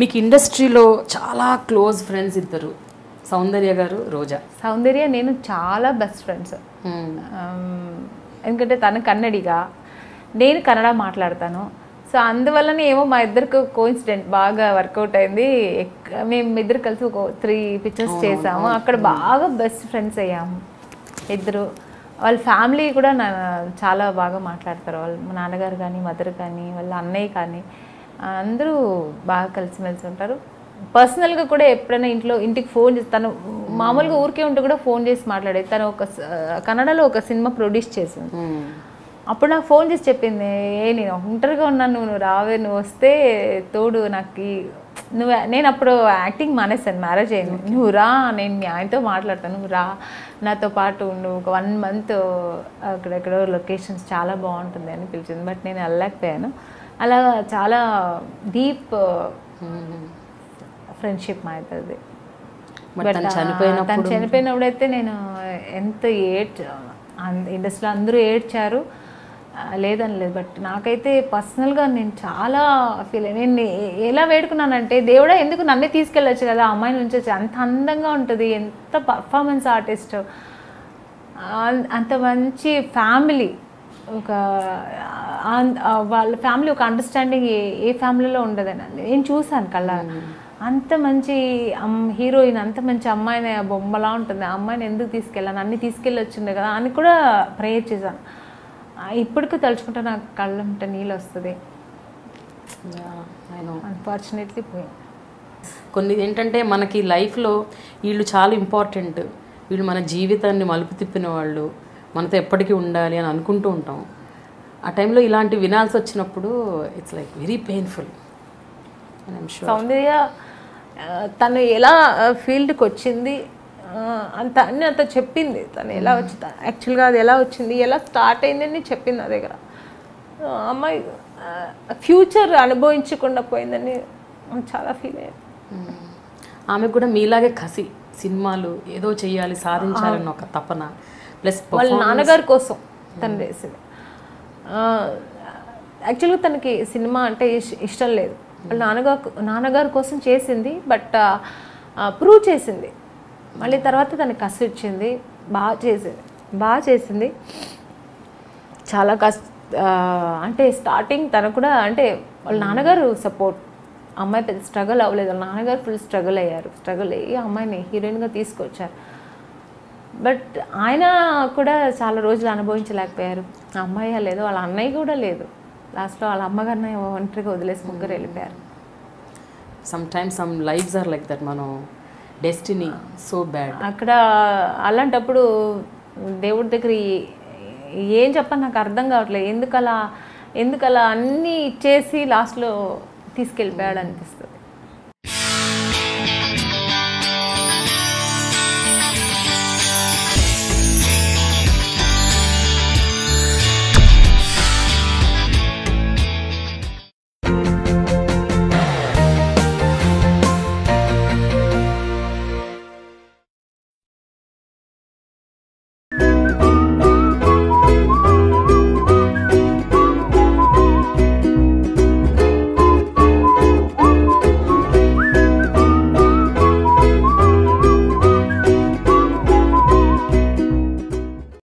మీకు ఇండస్ట్రీలో చాలా క్లోజ్ ఫ్రెండ్స్ ఇద్దరు సౌందర్య గారు రోజా సౌందర్య నేను చాలా బెస్ట్ ఫ్రెండ్స్ ఎందుకంటే తను కన్నడిగా నేను కన్నడ మాట్లాడతాను సో అందువల్లనే ఏమో మా ఇద్దరికి కోఇన్సిడెంట్ బాగా వర్కౌట్ అయింది ఎక్- మేము ఇద్దరు కలిసి ఒక త్రీ పిక్చర్స్ చేసాము అక్కడ బాగా బెస్ట్ ఫ్రెండ్స్ అయ్యాము ఇద్దరు వాళ్ళ ఫ్యామిలీ కూడా నా చాలా బాగా మాట్లాడతారు వాళ్ళు మా నాన్నగారు కానీ మదర్ కానీ వాళ్ళ అన్నయ్య కానీ అందరూ బాగా కలిసిమెలిసి ఉంటారు పర్సనల్గా కూడా ఎప్పుడైనా ఇంట్లో ఇంటికి ఫోన్ చేసి తను మామూలుగా ఊరికే ఉంటే కూడా ఫోన్ చేసి మాట్లాడేది తను ఒక స- కన్నడలో ఒక సినిమా ప్రొడ్యూస్ చేసింది అప్పుడు నాకు ఫోన్ చేసి చెప్పింది ఏ నేను ఒంటరిగా ఉన్నాను నువ్వు రావే నువ్వు వస్తే తోడు నాకు ఈ- నువ్వు నేను అప్పుడు యాక్టింగ్ మానేస్తాను మ్యారేజ్ అయింది నువ్వు రా నేను మీ ఆయనతో మాట్లాడతాను నువ్వు రా నాతో పాటు నువ్వు ఒక వన్ మంత్ అక్కడెక్కడో లొకేషన్స్ చాలా బాగుంటుంది అని పిలిచింది బట్ నేను వెళ్ళలేకపోయాను అలా చాలా డీప్ ఫ్రెండ్షిప్ మా ఇద్దరిది మరి But, తను ఆ, చనిపోయినప్పుడు తను చనిపోయినప్పుడు అయితే నేను ఎంత ఏడ్ ఇండస్ట్రీలో అందరూ ఏడ్చారు ఆ, లేదని లేదు బట్ నాకైతే పర్సనల్గా నేను చాలా ఫీల్ నేను ఎ- ఎలా వేడుకున్నానంటే దేవుడా ఎందుకు నన్నే తీసుకెళ్ళొచ్చు కదా ఆ అమ్మాయిని ఉంచొచ్చు అంత అందంగా ఉంటుంది ఎంత పర్ఫార్మెన్స్ ఆర్టిస్ట్ అంత మంచి ఫ్యామిలీ ఒక ఆ- ఆ వాళ్ళ ఫ్యామిలీ ఒక అండర్స్టాండింగ్ ఏ ఏ ఫ్యామిలీలో ఉండదని నేను చూశాను కళ్ళ అంత మంచి అమ్ హీరోయిన్ అంత మంచి అమ్మాయిని ఆ బొమ్మలా ఉంటుంది ఆ అమ్మాయిని ఎందుకు తీసుకెళ్ళాను అన్ని తీసుకెళ్ళి వచ్చిండే కదా అని కూడా ప్రేయర్ చేశాను ఆ, ఇప్పటికీ తలుచుకుంటే నాకు కళ్ళంట నీళ్ళు వస్తుంది అన్ఫార్చునేట్లీ పోయింది కొన్ని ఏంటంటే మనకి లైఫ్లో వీళ్ళు చాలా ఇంపార్టెంట్ వీళ్ళు మన జీవితాన్ని మలుపు తిప్పిన వాళ్ళు మనతో ఎప్పటికీ ఉండాలి అని అనుకుంటూ ఉంటాం ఆ టైంలో ఇలాంటి వినాల్సి వచ్చినప్పుడు it's like very painful and I'm sure Soundarya ఆ, తను ఎలా ఫీల్డ్కి వచ్చింది ఆ, అంత అన్ని అంత చెప్పింది తను ఎలా వచ్చి యాక్చువల్గా అది ఎలా వచ్చింది ఎలా స్టార్ట్ అయిందని చెప్పింది నా దగ్గర ఆ, అమ్మాయి ఫ్యూచర్ అనుభవించకుండా పోయిందని చాలా ఫీల్ అయ్యాను ఆమెకు కూడా మీలాగే కసి సినిమాలు ఏదో చెయ్యాలి సాధించాలన్న ఒక తపన ప్లస్ వాళ్ళ నాన్నగారి కోసం తను చేసింది యాక్చువల్గా తనకి సినిమా అంటే ఇష్- ఇష్టం లేదు వాళ్ళ నాన్నగారు నాన్నగారి కోసం చేసింది బట్ ప్రూవ్ చేసింది మళ్ళీ తర్వాత తనకి కసి వచ్చింది బాగా చేసింది బాగా చేసింది చాలా కష్ట ఆ, అంటే స్టార్టింగ్ తను కూడా అంటే వాళ్ళ నాన్నగారు సపోర్ట్ అమ్మాయి పెద్ద స్ట్రగుల్ అవ్వలేదు వాళ్ళ నాన్నగారు ఫుల్ స్ట్రగుల్ అయ్యారు స్ట్రగుల్ అయ్యి ఆ అమ్మాయిని హీరోయిన్గా తీసుకొచ్చారు బట్ ఆయన కూడా చాలా రోజులు అనుభవించలేకపోయారు ఆ అమ్మాయి లేదు వాళ్ళ అన్నయ్య కూడా లేదు లాస్ట్లో వాళ్ళ అమ్మగారిని ఒంటరిగా వదిలేసి ముగ్గురు వెళ్ళిపోయారు sometimes some lives are like that మనం డెస్టినీ సో బ్యాడ్ అక్కడ అలాంటప్పుడు దేవుడి దగ్గర ఏ- ఏం చెప్పని నాకు అర్థం కావట్లేదు ఎందుకు అలా ఎందుకు అలా అన్నీ ఇచ్చేసి లాస్ట్లో తీసుకెళ్ళిపోయాడు అనిపిస్తుంది